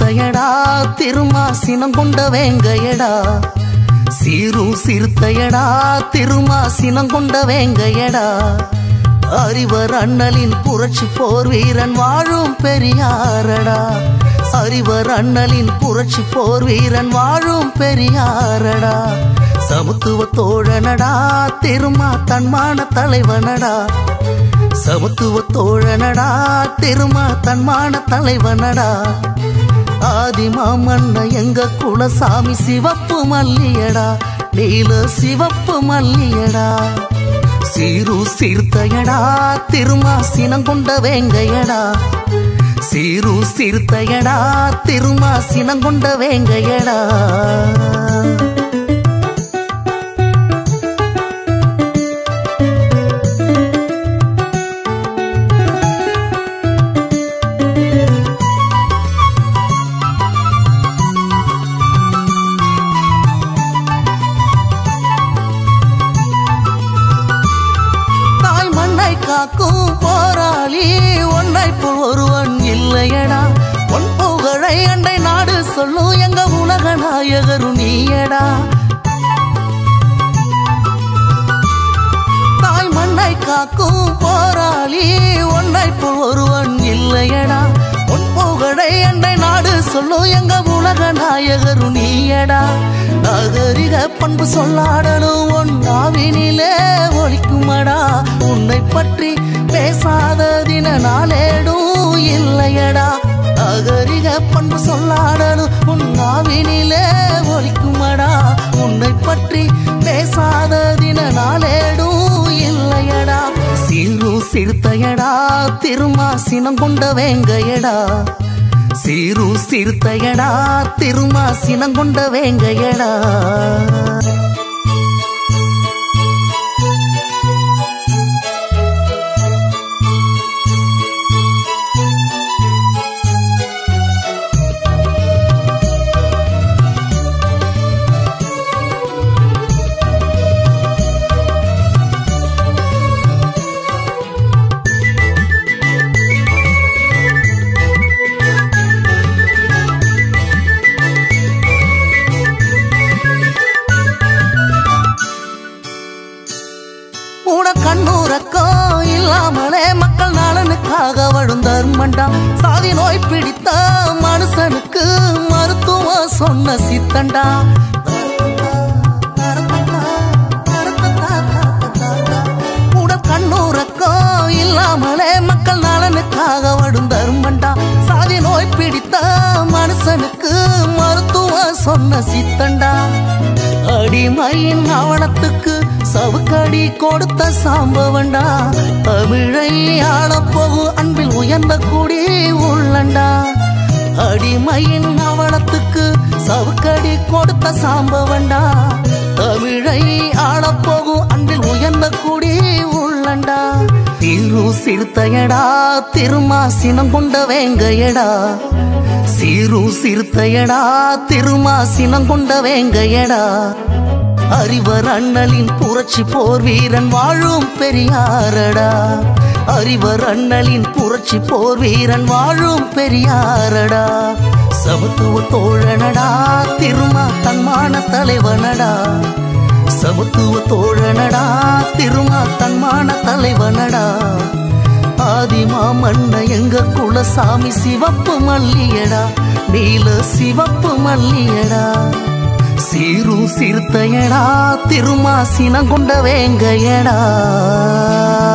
சிறுத்தையடா திருமா சினம் கொண்ட வேங்கையடா சீரும் சிறுத்தையடா திருமா சினம் கொண்ட வேங்கையடா அறிவர் அண்ணலின் புரட்சி போர் வீரன் வாழும் பெரியாரடா அறிவர் அண்ணலின் புரட்சி போர் வீரன் வாழும் பெரியாரடா சமத்துவ தோழனடா திருமா தன்மான தலைவனடா சமத்துவ தோழனடா திருமா தன்மான தலைவனடா ஆதிமாமன்ன எங்க குலசாமி சிவப்பு மல்லியடா நீல சிவப்பு மல்லியடா சீரு சிறுத்தையடா திருமா சினம் கொண்ட வேங்கையடா சீரு சிறுத்தையடா திருமா சினம் கொண்ட வேங்கையடா தாய் மண்ணை காக்கும் போராளி ஒன்றை போல் ஒருவன் இல்லையடா உன் புகழை அண்டை நாடு சொல்லும் எங்க உலக நாயகரு நீயடா தாய் மண்ணை காக்கும் போராளி ஒன்றை போல் ஒருவன் இல்லையடா உன் புகழை அண்டை நாடு சொல்லும் எங்க உலக நாயகரு நீயடா நாகரிக பண்பு சொல்லாடலும் உன் நாவினிலே ஒழிக்குமடா உன்னை பற்றி பேசாத தின நாளேடும் இல்லையடா நாகரிக பண்பு சொல்லாடலும் உன் நாவினிலே ஒழிக்குமடா உன்னை பற்றி பேசாத தின நாளேடும் இல்லையடா சீரு சிறுத்தையடா திருமா சினம் கொண்ட வேங்கையடா சீரு சிறுத்தையடா திருமா சினம் கொண்ட வேங்கையடா உன கண்ணூரக்கம் இல்லாமலே மக்கள் நலனுக்காக வழும் தர்மண்டா சாதி நோய் பிடித்த மனுஷனுக்கு மருத்துவம் சொன்ன சித்தண்டா உடல் கண்ணூரக்கம் இல்லாமலே மக்கள் நலனுக்காக வடும் தர்மண்டா சாதி நோய் பிடித்த மனுஷனுக்கு மருத்துவம் சொன்ன சித்தண்டா அடிமையின் அவனத்துக்கு சவுக்கடி கொடுத்த சாம்பவண்டா தமிழை ஆளப்போகும் அன்பில் உயர்ந்த குடி உள்ளண்டா அடிமையின் அவனத்துக்கு சவுக்கடி கொடுத்த சாம்பவண்டா தமிழை ஆளப்போகும் அன்பில் உயர்ந்த குடி உள்ளண்டா திரு சிறுத்தையடா திருமா சினம் கொண்ட வேங்கையடா சீரு சிறுத்தையடா திருமா சினம் கொண்ட வேங்கையடா அறிவர் அண்ணலின் புரட்சி போர் வீரன் வாழும் பெரியாரடா அறிவர் அண்ணலின் புரட்சி போர் வீரன் வாழும் பெரியாரடா சமத்துவ தோழனடா திருமா தன்மான தலைவனடா சமத்துவ தோழனடா திருமா தன்மான தலைவனடா ஆதிமா மன்ன எங்க குலசாமி சிவப்பு மல்லியடா நீல சிவப்பு மல்லியடா சீரு சிறுத்தையடா திருமா சினம் கொண்ட வேங்கையடா